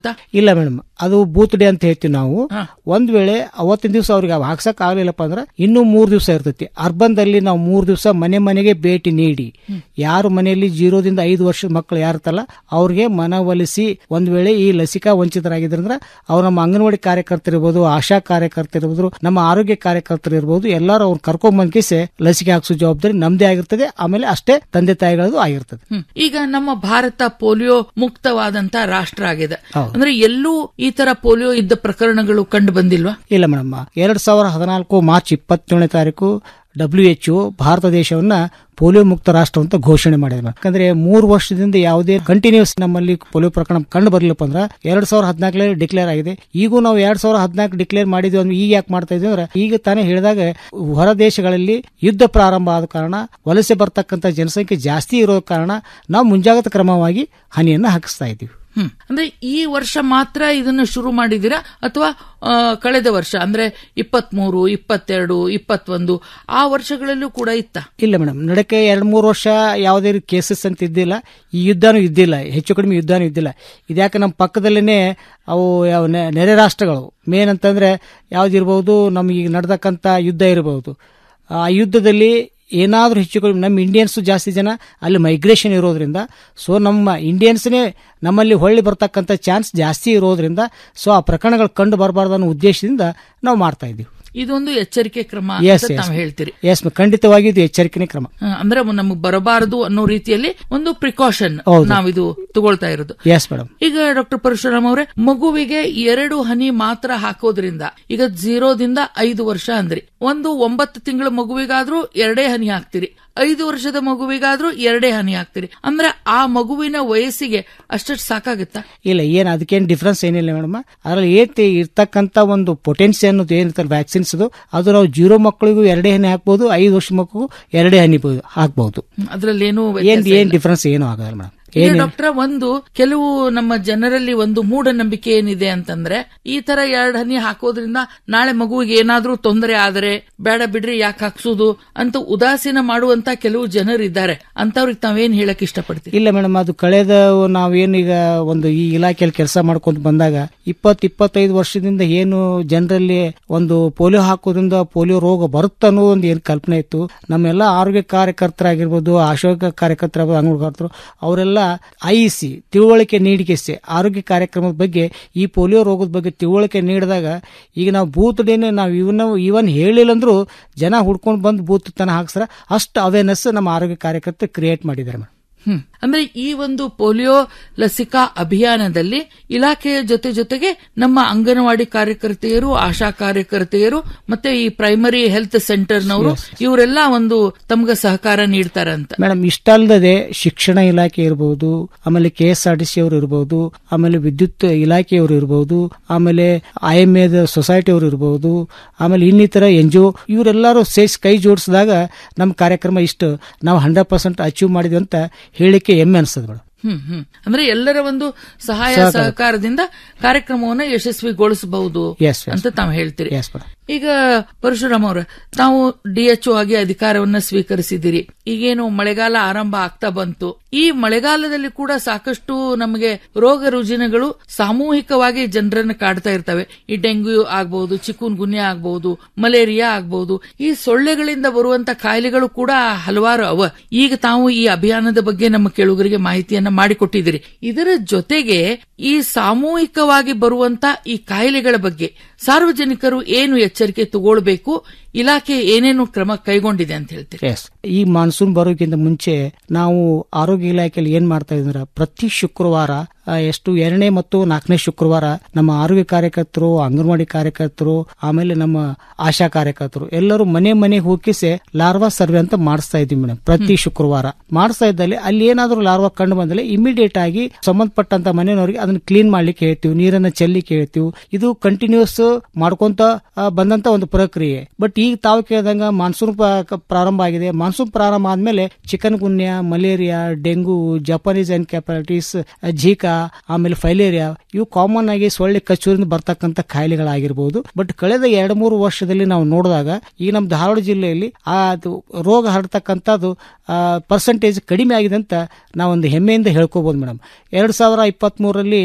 ಇಲ್ಲ ಮೇಡಮ್ ಅದು booth day ಅಂತ ಹೇಳ್ತೀವಿ ನಾವು ಒಂದ್ ವೇಳೆ ಅವತ್ತಿನ ದಿವಸ ಅವ್ರಿಗೆ ಹಾಕ್ಸಕ್ ಆಗ್ಲಿಲ್ಲಪ್ಪ ಅಂದ್ರೆ ಇನ್ನೂ ಮೂರ್ ದಿವಸ ಇರ್ತೈತಿ ಅರ್ಬನ್ ದಲ್ಲಿ ನಾವು ಮೂರ್ ದಿವಸ ಮನೆ ಮನೆಗೆ ಭೇಟಿ ನೀಡಿ ಯಾರು ಮನೆಯಲ್ಲಿ ಜೀರೋದಿಂದ ಐದು ವರ್ಷದ ಮಕ್ಕಳು ಯಾರ್ತಲ್ಲ ಅವ್ರಿಗೆ ಮನವೊಲಿಸಿ ಒಂದ್ ವೇಳೆ ಈ ಲಸಿಕಾ ವಂಚಿತರಾಗಿದ್ರಂದ್ರ ಅವ್ರು ನಮ್ಮ ಅಂಗನವಾಡಿ ಕಾರ್ಯಕರ್ತರಿರ್ಬೋದು ಆಶಾ ಕಾರ್ಯಕರ್ತರಿರ್ಬೋದು ನಮ್ಮ ಆರೋಗ್ಯ ಕಾರ್ಯಕರ್ತರು ಇರ್ಬೋದು ಎಲ್ಲರೂ ಅವ್ರು ಕರ್ಕೊಂಡ್ ಬಂದ್ಕಿಸಿ ಲಸಿಕೆ ಹಾಕ್ಸೋ ಜವಾಬ್ದಾರಿ ನಮ್ದೇ ಆಗಿರ್ತದೆ ಆಮೇಲೆ ಅಷ್ಟೇ ತಂದೆ ತಾಯಿಗಳದು ಆಗಿರ್ತದೆ ಹ್ಮ್. ಈಗ ನಮ್ಮ ಭಾರತ ಪೋಲಿಯೋ ಮುಕ್ತವಾದಂತ ರಾಷ್ಟ್ರ ಆಗಿದೆ ಹೌದು. ಅಂದ್ರೆ ಎಲ್ಲೂ ಈ ತರ ಪೋಲಿಯೋ ಇದ್ದ ಪ್ರಕರಣಗಳು ಕಂಡು ಬಂದಿಲ್ವಾ ಇಲ್ಲ ಮೇಡಮ್ ಎರಡ್ ಸಾವಿರ ಹದಿನಾಲ್ಕು ಮಾರ್ಚ್ ಇಪ್ಪತ್ತೇಳನೇ ತಾರೀಕು ಡಬ್ಲ್ಯೂ ಎಚ್ ಭಾರತ ದೇಶವನ್ನ ಪೋಲಿಯೋ ಮುಕ್ತ ರಾಷ್ಟ್ರ ಅಂತ ಘೋಷಣೆ ಮಾಡಿದೆ ಮೇಡಮ್. ಯಾಕಂದ್ರೆ ಮೂರು ವರ್ಷದಿಂದ ಯಾವುದೇ ಕಂಟಿನ್ಯೂಸ್ ನಮ್ಮಲ್ಲಿ ಪೋಲಿಯೋ ಪ್ರಕರಣ ಕಂಡು ಬರ್ಲಿಲ್ಲಪ್ಪ ಅಂದ್ರೆ ಎರಡ್ ಸಾವಿರ ಹದಿನಾಲ್ಕರಲ್ಲಿ ಡಿಕ್ಲೇರ್ ಆಗಿದೆ ಈಗೂ ನಾವು ಎರಡ್ ಸಾವಿರ ಹದಿನಾಲ್ಕು ಡಿಕ್ಲೇರ್ ಮಾಡಿದ್ವಿ ಅಂದ್ರೆ ಈಗ ಯಾಕೆ ಮಾಡ್ತಾ ಇದ್ವಿ ಅಂದ್ರೆ ಈಗ ತಾನೇ ಹೇಳಿದಾಗ ಹೊರ ದೇಶಗಳಲ್ಲಿ ಯುದ್ಧ ಪ್ರಾರಂಭ ಆದ ಕಾರಣ ವಲಸೆ ಬರ್ತಕ್ಕಂಥ ಜನಸಂಖ್ಯೆ ಜಾಸ್ತಿ ಇರೋ ಕಾರಣ ನಾವು ಮುಂಜಾಗ್ರತಾ ಕ್ರಮವಾಗಿ ಹನಿಯನ್ನ ಹಾಕಿಸ್ತಾ ಇದ್ದೀವಿ ಹ್ಮ್ ಅಂದ್ರೆ ಈ ವರ್ಷ ಮಾತ್ರ ಇದನ್ನು ಶುರು ಮಾಡಿದಿರಾ ಅಥವಾ ಆ, ಕಳೆದ ವರ್ಷ ಅಂದ್ರೆ ಇಪ್ಪತ್ಮೂರು ಇಪ್ಪತ್ತೆರಡು ಇಪ್ಪತ್ತೊಂದು ಆ ವರ್ಷಗಳಲ್ಲೂ ಕೂಡ ಇತ್ತ ಇಲ್ಲ ಮೇಡಮ್ ನಡಕ್ಕೆ ಎರಡ್ ಮೂರು ವರ್ಷ ಯಾವುದೇ ಕೇಸಸ್ ಅಂತ ಇದ್ದಿಲ್ಲ ಈ ಯುದ್ಧನೂ ಇದ್ದಿಲ್ಲ ಹೆಚ್ಚು ಕಡಿಮೆ ಯುದ್ಧನೂ ಇದ್ದಿಲ್ಲ ಇದ್ಯಾಕೆ ನಮ್ಮ ಪಕ್ಕದಲ್ಲೇನೆ ಅವು ಯಾವ ನೆ- ನೆರೆ ರಾಷ್ಟ್ರಗಳು ಮೇನ್ ಅಂತಂದ್ರೆ ಯಾವ್ದಿರ್ಬೋದು ನಮ್ಗೆ ಈಗ ನಡೆದಕ್ಕಂತ ಯುದ್ಧ ಇರಬಹುದು ಆ ಯುದ್ಧದಲ್ಲಿ ಏನಾದ್ರೂ ಹೆಚ್ಚು ಕಡಿಮೆ ನಮ್ಮ ಇಂಡಿಯನ್ಸ್ ಜಾಸ್ತಿ ಜನ ಅಲ್ಲಿ ಮೈಗ್ರೇಷನ್ ಇರೋದ್ರಿಂದ ಸೊ ನಮ್ಮ ಇಂಡಿಯನ್ಸ್ನೇ ನಮ್ಮಲ್ಲಿ ಹೊಳ್ಳಿ ಬರ್ತಕ್ಕಂಥ ಚಾನ್ಸ್ ಜಾಸ್ತಿ ಇರೋದ್ರಿಂದ ಸೊ ಆ ಪ್ರಕರಣಗಳು ಕಂಡು ಬರಬಾರ್ದು ಅನ್ನೋ ಉದ್ದೇಶದಿಂದ ನಾವು ಮಾಡ್ತಾ ಇದ್ದೀವಿ ಇದೊಂದು ಎಚ್ಚರಿಕೆ ಕ್ರಮ ಎಸ್ ಅಂತ ತಾವು ಹೇಳ್ತೀರಿ ಎಸ್ ಖಂಡಿತವಾಗಿ ಇದು ಎಚ್ಚರಿಕೆನೇ ಕ್ರಮ ಆ, ಅಂದ್ರೆ ನಮಗೆ ಬರಬಾರದು ಅನ್ನೋ ರೀತಿಯಲ್ಲಿ ಒಂದು ಪ್ರಿಕಾಷನ್ ಹೌದು. ನಾವಿದು ತಗೊಳ್ತಾ ಇರೋದು ಎಸ್ ಮೇಡಮ್ ಈಗ ಡಾಕ್ಟರ್ ಪರಶುರಾಮ್ ಅವರೇ ಮಗುವಿಗೆ ಎರಡು ಹನಿ ಮಾತ್ರ ಹಾಕೋದ್ರಿಂದ ಈಗ ಝೀರೋದಿಂದ ಐದು ವರ್ಷ ಅಂದ್ರಿ ಒಂದು ಒಂಬತ್ತು ತಿಂಗಳ ಮಗುವಿಗಾದ್ರೂ ಎರಡೇ ಹನಿ ಹಾಕ್ತಿರಿ ಐದು ವರ್ಷದ ಮಗುವಿಗಾದ್ರೂ ಎರಡೇ ಹನಿ ಹಾಕ್ತಿರಿ ಅಂದ್ರೆ ಆ ಮಗುವಿನ ವಯಸ್ಸಿಗೆ ಅಷ್ಟಷ್ಟು ಸಾಕಾಗುತ್ತಾ ಇಲ್ಲ ಏನ್ ಅದಕ್ಕೇನು ಡಿಫ್ರೆನ್ಸ್ ಏನಿಲ್ಲ ಮೇಡಮ್ ಅದ್ರಲ್ಲಿ ಏತಿ ಇರ್ತಕ್ಕಂಥ ಒಂದು ಪೊಟೆನ್ಸಿ ಅನ್ನೋದು ಏನಿರ್ತಲ್ಲ ವ್ಯಾಕ್ಸಿನ್ಸ್ ಅದು ನಾವು ಜೀರೋ ಮಕ್ಕಳಿಗೂ ಎರಡೇ ಹನಿ ಹಾಕ್ಬೋದು ಐದು ವರ್ಷ ಮಕ್ಕಳಿಗೂ ಎರಡೇ ಹನಿ ಬ- ಹಾಕ್ಬಹುದು ಅದ್ರಲ್ಲೇನು ಏನ್ ಏನ್ ಡಿಫ್ರೆನ್ಸ್ ಏನು ಆಗಲ್ಲ ಮೇಡಮ್ ಈಗ ಏನ್ ಡಾಕ್ಟರ್ ಒಂದು ಕೆಲವು ನಮ್ಮ ಜನರಲ್ಲಿ ಒಂದು ಮೂಢನಂಬಿಕೆ ಏನಿದೆ ಅಂತಂದ್ರೆ ಈ ತರ ಎರಡ್ ಹನಿ ಹಾಕೋದ್ರಿಂದ ನಾಳೆ ಮಗುವಿಗೆ ಏನಾದ್ರೂ ತೊಂದರೆ ಆದರೆ ಬೇಡ ಬಿಡ್ರಿ ಯಾಕೆ ಹಾಕ್ಸೋದು ಅಂತ ಉದಾಸೀನ ಮಾಡುವಂತ ಕೆಲವು ಜನರಿದ್ದಾರೆ ಅಂತವ್ರಿಗೆ ತಾವೇನ್ ಹೇಳಕ್ ಇಷ್ಟಪಡ್ತೀವಿ ಇಲ್ಲ ಮೇಡಮ್ ಅದು ಕಳೆದ ನಾವೇನೀಗ ಒಂದು ಈ ಇಲಾಖೆಯಲ್ಲಿ ಕೆಲಸ ಮಾಡ್ಕೊಂತ ಬಂದಾಗ ಇಪ್ಪತ್ ಇಪ್ಪತ್ತೈದು ವರ್ಷದಿಂದ ಏನು ಜನರಲ್ಲಿ ಒಂದು ಪೋಲಿಯೋ ಹಾಕೋದ್ರಿಂದ ಪೋಲಿಯೋ ರೋಗ ಬರುತ್ತೆ ಅನ್ನೋ ಒಂದು ಏನು ಕಲ್ಪನೆ ಇತ್ತು ನಮ್ಮೆಲ್ಲ ಆರೋಗ್ಯ ಕಾರ್ಯಕರ್ತರಾಗಿರ್ಬೋದು ಆಶೋಗ್ಯ ಕಾರ್ಯಕರ್ತರಾಗ್ಬೋದು ಅಂಗಡಿಕರ್ತರು ಅವರೆಲ್ಲ ಐಸಿ ತಿಳುವಳಿಕೆ ನೀಡಿಕೆಸಿ ಆರೋಗ್ಯ ಕಾರ್ಯಕ್ರಮದ ಬಗ್ಗೆ ಈ ಪೋಲಿಯೋ ರೋಗದ ಬಗ್ಗೆ ತಿಳುವಳಿಕೆ ನೀಡಿದಾಗ ಈಗ ನಾವು ಬೂತ್ ಡೇನೆ ನಾವು ಇವನ್ನ ಇವನ್ ಹೇಳಿಲ್ಲ ಅಂದ್ರೂ ಜನ ಹುಡ್ಕೊಂಡು ಬಂದು ಬೂತ್ ತನ ಹಾಕ್ಸ್ರ ಅಷ್ಟು ಅವೇರ್ನೆಸ್ ನಮ್ಮ ಆರೋಗ್ಯ ಕಾರ್ಯಕರ್ತರು ಕ್ರಿಯೇಟ್ ಮಾಡಿದ್ದಾರೆ ಮೇಡಮ್ ಹ್ಮ್ ಅಂದ್ರೆ ಈ ಒಂದು ಪೋಲಿಯೋ ಲಸಿಕಾ ಅಭಿಯಾನದಲ್ಲಿ ಇಲಾಖೆಯ ಜೊತೆ ಜೊತೆಗೆ ನಮ್ಮ ಅಂಗನವಾಡಿ ಕಾರ್ಯಕರ್ತೆಯರು ಆಶಾ ಕಾರ್ಯಕರ್ತೆಯರು ಮತ್ತೆ ಈ ಪ್ರೈಮರಿ ಹೆಲ್ತ್ ಸೆಂಟರ್ನವರು ಇವರೆಲ್ಲ ಒಂದು ತಮ್ಗ ಸಹಕಾರ ನೀಡ್ತಾರಂತ ಮೇಡಮ್ ಇಷ್ಟಲ್ಲದೆ ಶಿಕ್ಷಣ ಇಲಾಖೆ ಇರಬಹುದು ಆಮೇಲೆ K S R T C ಅವರು ಇರಬಹುದು ಆಮೇಲೆ ವಿದ್ಯುತ್ ಇಲಾಖೆಯವರು ಇರಬಹುದು ಆಮೇಲೆ ಐ ಎಂ ಎ ಸೊಸೈಟಿ ಅವರು ಇರಬಹುದು ಆಮೇಲೆ ಇನ್ನಿತರ ಎನ್ ಜಿ ಒ ಇವರೆಲ್ಲರೂ ಸೇರಿಸಿ ಕೈ ಜೋಡಿಸಿದಾಗ ನಮ್ಮ ಕಾರ್ಯಕ್ರಮ ಇಷ್ಟು ನಾವು ಹಂಡ್ರೆಡ್ ಪರ್ಸೆಂಟ್ ಅಚೀವ್ ಮಾಡಿದ್ವಿ ಅಂತ ಹೇಳಿಕೆ ಹೆಮ್ಮೆ ಅನಿಸ್ತದೆ ಮೇಡಮ್ ಹ್ಮ್ ಹ್ಮ್ ಅಂದ್ರೆ ಎಲ್ಲರ ಒಂದು ಸಹಾಯ ಸಹಕಾರ. ಸಹಕಾರದಿಂದ ಕಾರ್ಯಕ್ರಮವನ್ನು ಯಶಸ್ವಿಗೊಳಿಸಬಹುದು Yes, yes. ಅಂತ ತಾವು ಹೇಳ್ತೀರಿ ಎಸ್ ಮೇಡಮ್ ಈಗ ಪರಶುರಾಮ್ ಅವರ ತಾವು ಡಿಎಚ್ಒ ಆಗಿ ಅಧಿಕಾರವನ್ನ ಸ್ವೀಕರಿಸಿದಿರಿ ಈಗೇನು ಮಳೆಗಾಲ ಆರಂಭ ಆಗ್ತಾ ಬಂತು ಈ ಮಳೆಗಾಲದಲ್ಲಿ ಕೂಡ ಸಾಕಷ್ಟು ನಮಗೆ ರೋಗ ರುಜಿನಗಳು ಸಾಮೂಹಿಕವಾಗಿ ಜನರನ್ನ ಕಾಡ್ತಾ ಇರ್ತವೆ ಈ ಡೆಂಗ್ಯೂ ಆಗ್ಬಹುದು ಚಿಕುನ್ ಗುನ್ಯಾ ಆಗ್ಬಹುದು ಮಲೇರಿಯಾ ಆಗ್ಬಹುದು ಈ ಸೊಳ್ಳೆಗಳಿಂದ ಬರುವಂತ ಕಾಯಿಲೆಗಳು ಕೂಡ ಹಲವಾರು ಅವ ಈಗ ತಾವು ಈ ಅಭಿಯಾನದ ಬಗ್ಗೆ ನಮ್ಮ ಕೇಳುಗರಿಗೆ ಮಾಹಿತಿಯನ್ನ ಮಾಡಿಕೊಟ್ಟಿದ್ದೀರಿ ಇದರ ಜೊತೆಗೆ ಈ ಸಾಮೂಹಿಕವಾಗಿ ಬರುವಂತ ಈ ಕಾಯಿಲೆಗಳ ಬಗ್ಗೆ ಸಾರ್ವಜನಿಕರು ಏನು ಎಚ್ಚರಿಕೆ ತಗೊಳ್ಬೇಕು ಇಲಾಖೆ ಏನೇನು ಕ್ರಮ ಕೈಗೊಂಡಿದೆ ಅಂತ ಹೇಳ್ತೀರಿ ಎಸ್ ಈ ಮಾನ್ಸೂನ್ ಬರೋಕ್ಕಿಂತ ಮುಂಚೆ ನಾವು ಆರೋಗ್ಯ ಇಲಾಖೆಯಲ್ಲಿ ಏನ್ ಮಾಡ್ತಾ ಇದ್ರೆ ಪ್ರತಿ ಶುಕ್ರವಾರ ಆ, ಎಷ್ಟು ಎರಡನೇ ಮತ್ತು ನಾಲ್ಕನೇ ಶುಕ್ರವಾರ ನಮ್ಮ ಆರೋಗ್ಯ ಕಾರ್ಯಕರ್ತರು ಅಂಗನವಾಡಿ ಕಾರ್ಯಕರ್ತರು ಆಮೇಲೆ ನಮ್ಮ ಆಶಾ ಕಾರ್ಯಕರ್ತರು ಎಲ್ಲರೂ ಮನೆ ಮನೆಗೆ ಹೋಗಿಸಿ ಲಾರ್ವಾ ಸರ್ವೆ ಅಂತ ಮಾಡಿಸ್ತಾ ಇದ್ವಿ ಮೇಡಮ್ ಪ್ರತಿ ಶುಕ್ರವಾರ ಮಾಡಿಸ್ತಾ ಇದ್ದಲ್ಲಿ ಅಲ್ಲಿ ಏನಾದ್ರೂ ಲಾರ್ವಾ ಕಂಡು ಬಂದಲ್ಲಿ ಇಮಿಡಿಯೇಟ್ ಆಗಿ ಸಂಬಂಧಪಟ್ಟಂತ ಮನೆಯವರಿಗೆ ಅದನ್ನ ಕ್ಲೀನ್ ಮಾಡ್ಲಿಕ್ಕೆ ಹೇಳ್ತೀವಿ ನೀರನ್ನ ಚೆಲ್ಲಿಕ್ಕೆ ಹೇಳ್ತೀವಿ ಇದು ಕಂಟಿನ್ಯೂಸ್ ಮಾಡ್ಕೊಂತ ಆ, ಬಂದಂತ ಒಂದು ಪ್ರಕ್ರಿಯೆ ಬಟ್ ಈಗ ತಾವು ಕೇಳಿದಂಗ ಮಾನ್ಸೂನ್ ಪ- ಪ್ರಾರಂಭ ಆಗಿದೆ ಮಾನ್ಸೂನ್ ಪ್ರಾರಂಭ ಆದ್ಮೇಲೆ chikungunya malaria dengue Japanese encephalitis Zika ಆಮೇಲೆ ಫೈಲೇರಿಯಾ ಇವು ಕಾಮನ್ ಆಗಿ ಸೊಳ್ಳೆ ಕಚ್ಚೂರಿಂದ ಬರ್ತಕ್ಕಂಥ ಕಾಯಿಲೆಗಳಾಗಿರ್ಬೋದು ಬಟ್ ಕಳೆದ ಎರಡು ಮೂರು ವರ್ಷದಲ್ಲಿ ನಾವು ನೋಡಿದಾಗ ಈ ನಮ್ಮ ಧಾರವಾಡ ಜಿಲ್ಲೆಯಲ್ಲಿ ಆ ಅದು ರೋಗ ಹರಡ್ತಕ್ಕಂಥದ್ದು ಪರ್ಸೆಂಟೇಜ್ ಕಡಿಮೆ ಆಗಿದೆ ಅಂತ ನಾವೊಂದು ಹೆಮ್ಮೆಯಿಂದ ಹೇಳ್ಕೋಬಹುದು ಮೇಡಮ್ ಎರಡ್ ಸಾವಿರ ಇಪ್ಪತ್ತ್ ಮೂರರಲ್ಲಿ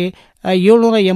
ಏಳ್ನೂರ